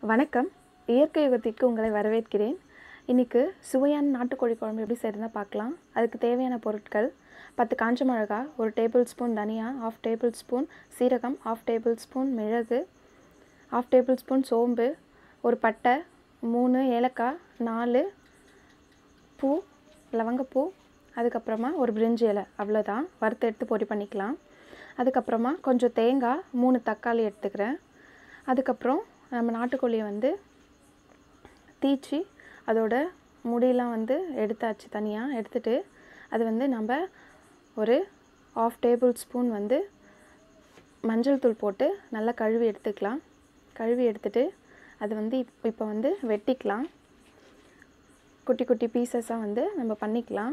வணக்கம் இயற்கை யுகத்திற்கு உங்களை வரவேற்கிறேன் இன்றைக்கு சுவையான நாட்டுக்கோழி குழம்பு எப்படி செய்யறதுன்னு பார்க்கலாம் அதுக்கு தேவையான பொருட்கள் பத்து காஞ்ச மிளகா ஒரு டேபிள் ஸ்பூன் தனியா ஆஃப் டேபிள் ஸ்பூன் சீரகம் ஆஃப் டேபிள் ஸ்பூன் மிளகு ஆஃப் டேபிள் ஸ்பூன் சோம்பு ஒரு பட்டை மூணு ஏலக்காய் நாலு பூ லவங்கப்பூ அதுக்கப்புறமா ஒரு பிரிஞ்சி இலை அவ்வளோதான் வறுத்து எடுத்து பொடி பண்ணிக்கலாம் அதுக்கப்புறமா கொஞ்சம் தேங்காய் மூணு தக்காளி எடுத்துக்கிறேன் அதுக்கப்புறம் நம்ம நாட்டுக்கோழியை வந்து தீச்சி அதோட முடியெல்லாம் வந்து எடுத்தாச்சு தனியாக எடுத்துட்டு அது வந்து நம்ம ஒரு ஆஃப் டேபிள் ஸ்பூன் வந்து மஞ்சள் தூள் போட்டு நல்லா கழுவி எடுத்துக்கலாம் கழுவி எடுத்துட்டு அது வந்து இப் இப்போ வந்து வெட்டிக்கலாம் குட்டி குட்டி பீசஸாக வந்து நம்ம பண்ணிக்கலாம்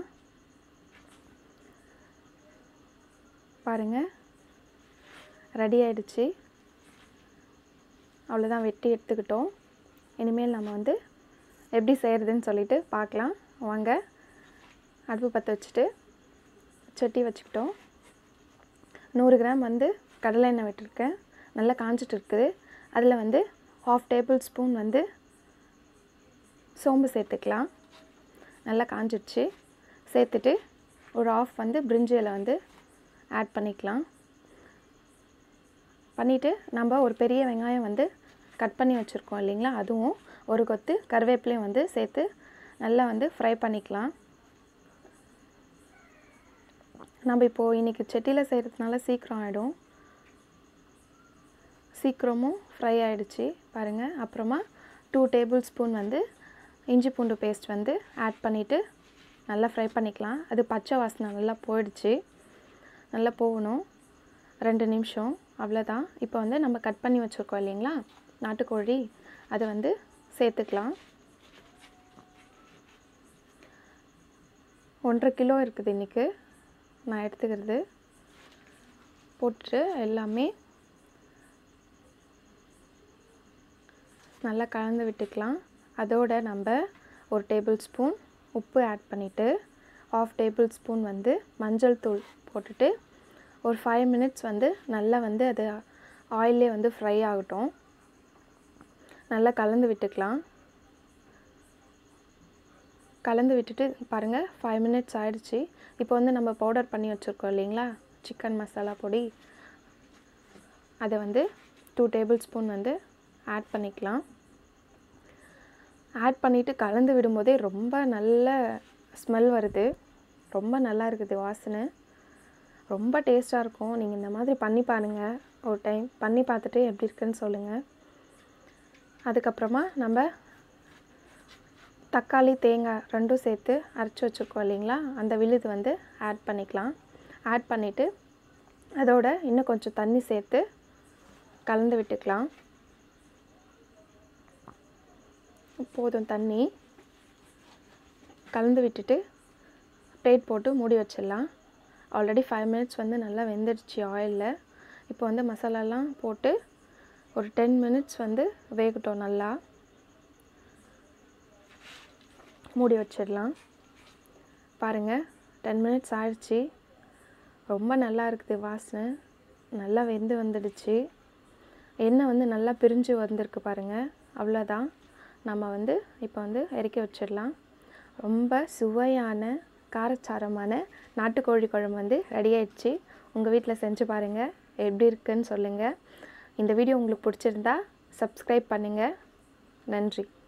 பாருங்கள் ரெடி ஆயிடுச்சு அவ்வளோதான் வெட்டி எடுத்துக்கிட்டோம் இனிமேல் நம்ம வந்து எப்படி செய்கிறதுன்னு சொல்லிட்டு பார்க்கலாம் வாங்க அடுப்பு பற்ற வச்சுட்டு சட்டி வச்சுக்கிட்டோம் நூறு கிராம் வந்து கடலை எண்ணெய் விட்டுருக்கேன் நல்லா காஞ்சிட்டு இருக்குது அதில் வந்து ஹாஃப் டேபிள் ஸ்பூன் வந்து சோம்பு சேர்த்துக்கலாம் நல்லா காஞ்சிடுச்சு சேர்த்துட்டு ஒரு ஆஃப் வந்து பிரிஞ்சி இலை வந்து ஆட் பண்ணிக்கலாம் பண்ணிவிட்டு நம்ம ஒரு பெரிய வெங்காயம் வந்து கட் பண்ணி வச்சுருக்கோம் இல்லைங்களா அதுவும் ஒரு கொத்து கருவேப்பிலையும் வந்து சேர்த்து நல்லா வந்து ஃப்ரை பண்ணிக்கலாம் நம்ம இப்போது இன்றைக்கி செட்டியில் செய்கிறதுனால சீக்கிரம் ஆகிடும் சீக்கிரமும் ஃப்ரை ஆகிடுச்சு பாருங்கள் அப்புறமா டூ டேபிள் ஸ்பூன் வந்து இஞ்சி பூண்டு பேஸ்ட் வந்து ஆட் பண்ணிவிட்டு நல்லா ஃப்ரை பண்ணிக்கலாம் அது பச்சை வாசனை நல்லா போயிடுச்சு நல்லா போகணும் ரெண்டு நிமிஷம் அவ்வளோதான் இப்போ வந்து நம்ம கட் பண்ணி வச்சுருக்கோம் இல்லைங்களா நாட்டுக்கோழி அதை வந்து சேர்த்துக்கலாம் ஒன்றரை கிலோ இருக்குது இன்றைக்கி நான் எடுத்துக்கிறது போட்டு எல்லாமே நல்லா கலந்து விட்டுக்கலாம் அதோட நம்ம ஒரு டேபிள் ஸ்பூன் உப்பு ஆட் பண்ணிவிட்டு ஆஃப் டேபிள் ஸ்பூன் வந்து மஞ்சள் தூள் போட்டுட்டு ஒரு ஃபைவ் மினிட்ஸ் வந்து நல்லா வந்து அது ஆயிலே வந்து ஃப்ரை ஆகட்டும் நல்லா கலந்து விட்டுக்கலாம் கலந்து விட்டுட்டு பாருங்கள் ஃபைவ் மினிட்ஸ் ஆயிடுச்சு இப்போ வந்து நம்ம பவுடர் பண்ணி வச்சுருக்கோம் இல்லைங்களா சிக்கன் மசாலா பொடி அதை வந்து டூ டேபிள் ஸ்பூன் வந்து ஆட் பண்ணிக்கலாம் ஆட் பண்ணிவிட்டு கலந்து விடும்போதே ரொம்ப நல்ல ஸ்மெல் வருது ரொம்ப நல்லா இருக்குது வாசனை ரொம்ப டேஸ்ட்டாக இருக்கும் நீங்கள் இந்த மாதிரி பண்ணி பாருங்கள் ஒரு டைம் பண்ணி பார்த்துட்டு எப்படி இருக்குன்னு சொல்லுங்கள் அதுக்கப்புறமா நம்ம தக்காளி தேங்காய் ரெண்டும் சேர்த்து அரைச்சி வச்சுருக்கோம் இல்லைங்களா அந்த விழுது வந்து ஆட் பண்ணிக்கலாம் ஆட் பண்ணிவிட்டு அதோட இன்னும் கொஞ்சம் தண்ணி சேர்த்து கலந்து விட்டுக்கலாம் போதும் தண்ணி கலந்து விட்டுட்டு பிளேட் போட்டு மூடி வச்சிடலாம் ஆல்ரெடி ஃபைவ் மினிட்ஸ் வந்து நல்லா வெந்துடுச்சு ஆயிலில் இப்போ வந்து மசாலாலாம் போட்டு ஒரு டென் மினிட்ஸ் வந்து வேகட்டும் நல்லா மூடி வச்சிடலாம் பாருங்கள் டென் மினிட்ஸ் ஆயிடுச்சு ரொம்ப நல்லா இருக்குது வாசனை நல்லா வெந்து வந்துடுச்சு எண்ணெய் வந்து நல்லா பிரிஞ்சு வந்திருக்கு பாருங்கள் அவ்வளோதான் நம்ம வந்து இப்போ வந்து இறக்கி வச்சிடலாம் ரொம்ப சுவையான காரச்சாரமான நாட்டுக்கோழி குழம்பு வந்து ரெடி ஆயிடுச்சு உங்கள் வீட்டில் செஞ்சு பாருங்கள் எப்படி இருக்குன்னு சொல்லுங்கள் இந்த வீடியோ உங்களுக்கு பிடிச்சிருந்தா சப்ஸ்கிரைப் பண்ணுங்கள் நன்றி